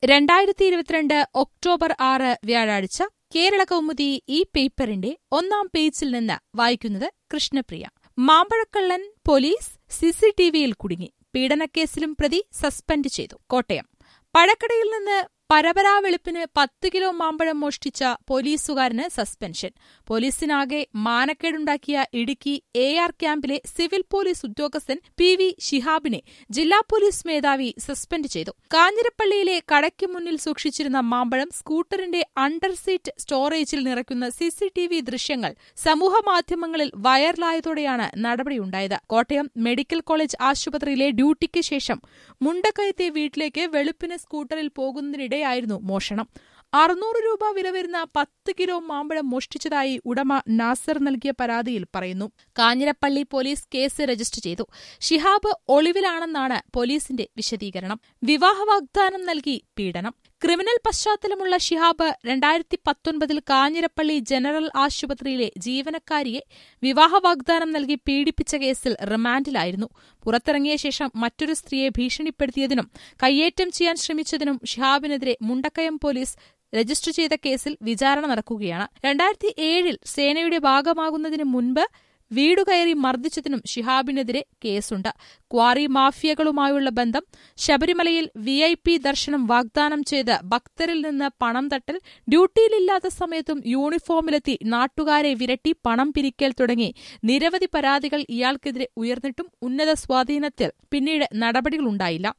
രണ്ടായിരത്തി ഇരുപത്തിരണ്ട് ഒക്ടോബർ ആറ് വ്യാഴാഴ്ച കേരള കൗമുദി ഈ പേപ്പറിന്റെ ഒന്നാം പേജിൽ നിന്ന് വായിക്കുന്നത് കൃഷ്ണപ്രിയ മാമ്പഴക്കള്ളൻ പോലീസ് സിസിടിവിയിൽ കുടുങ്ങി പീഡനക്കേസിലും പ്രതി സസ്പെൻഡ് ചെയ്തു കോട്ടയം പഴക്കടയിൽ നിന്ന് പരപരാ വെളുപ്പിന് പത്ത് കിലോ മാമ്പഴം മോഷ്ടിച്ച പോലീസുകാരന് സസ്പെൻഷൻ പോലീസിനാകെ മാനക്കേടുണ്ടാക്കിയ ഇടുക്കി എ ആർ ക്യാമ്പിലെ സിവിൽ പോലീസ് ഉദ്യോഗസ്ഥൻ പി വി ഷിഹാബിനെ ജില്ലാ പോലീസ് മേധാവി സസ്പെൻഡ് ചെയ്തു കാഞ്ഞിരപ്പള്ളിയിലെ കടയ്ക്ക് മുന്നിൽ സൂക്ഷിച്ചിരുന്ന മാമ്പഴം സ്കൂട്ടറിന്റെ അണ്ടർ സീറ്റ് സ്റ്റോറേജിൽ നിറയ്ക്കുന്ന സിസിടിവി ദൃശ്യങ്ങൾ സമൂഹമാധ്യമങ്ങളിൽ വൈറലായതോടെയാണ് നടപടിയുണ്ടായത് കോട്ടയം മെഡിക്കൽ കോളേജ് ആശുപത്രിയിലെ ഡ്യൂട്ടിക്ക് ശേഷം മുണ്ടക്കയത്തെ വീട്ടിലേക്ക് വെളുപ്പിന് സ്കൂട്ടറിൽ പോകുന്നതിനിടെയായിരുന്നു മോഷണം അറുന്നൂറ് രൂപ വില വരുന്ന പത്ത് കിലോ മാമ്പഴം മോഷ്ടിച്ചതായി ഉടമ നാസർ നൽകിയ പരാതിയിൽ പറയുന്നു കാഞ്ഞിരപ്പള്ളി പോലീസ് കേസ് രജിസ്റ്റർ ചെയ്തു ഷിഹാബ് ഒളിവിലാണെന്നാണ് പോലീസിന്റെ വിശദീകരണം വിവാഹ വാഗ്ദാനം നൽകി പീഡനം ക്രിമിനൽ പശ്ചാത്തലമുള്ള ഷിഹാബ് രണ്ടായിരത്തി പത്തൊൻപതിൽ കാഞ്ഞിരപ്പള്ളി ജനറൽ ആശുപത്രിയിലെ ജീവനക്കാരിയെ വിവാഹ വാഗ്ദാനം നൽകി പീഡിപ്പിച്ച കേസിൽ റിമാൻഡിലായിരുന്നു പുറത്തിറങ്ങിയ ശേഷം മറ്റൊരു സ്ത്രീയെ ഭീഷണിപ്പെടുത്തിയതിനും കയ്യേറ്റം ചെയ്യാൻ ശ്രമിച്ചതിനും ഷിഹാബിനെതിരെ മുണ്ടക്കയം പോലീസ് രജിസ്റ്റർ ചെയ്ത കേസിൽ വിചാരണ നടക്കുകയാണ് രണ്ടായിരത്തി ഏഴിൽ സേനയുടെ ഭാഗമാകുന്നതിന് മുൻപ് വീടുകയറി മർദ്ദിച്ചതിനും ഷിഹാബിനെതിരെ കേസുണ്ട് ക്വാറി മാഫിയകളുമായുള്ള ബന്ധം ശബരിമലയിൽ വി ഐ പി ദർശനം വാഗ്ദാനം ചെയ്ത് ഭക്തരിൽ നിന്ന് പണം തട്ടൽ ഡ്യൂട്ടിയിലില്ലാത്ത സമയത്തും യൂണിഫോമിലെത്തി നാട്ടുകാരെ വിരട്ടി പണം പിരിക്കൽ തുടങ്ങി നിരവധി പരാതികൾ ഇയാൾക്കെതിരെ ഉയർന്നിട്ടും ഉന്നത സ്വാധീനത്തിൽ പിന്നീട് നടപടികളുണ്ടായില്ല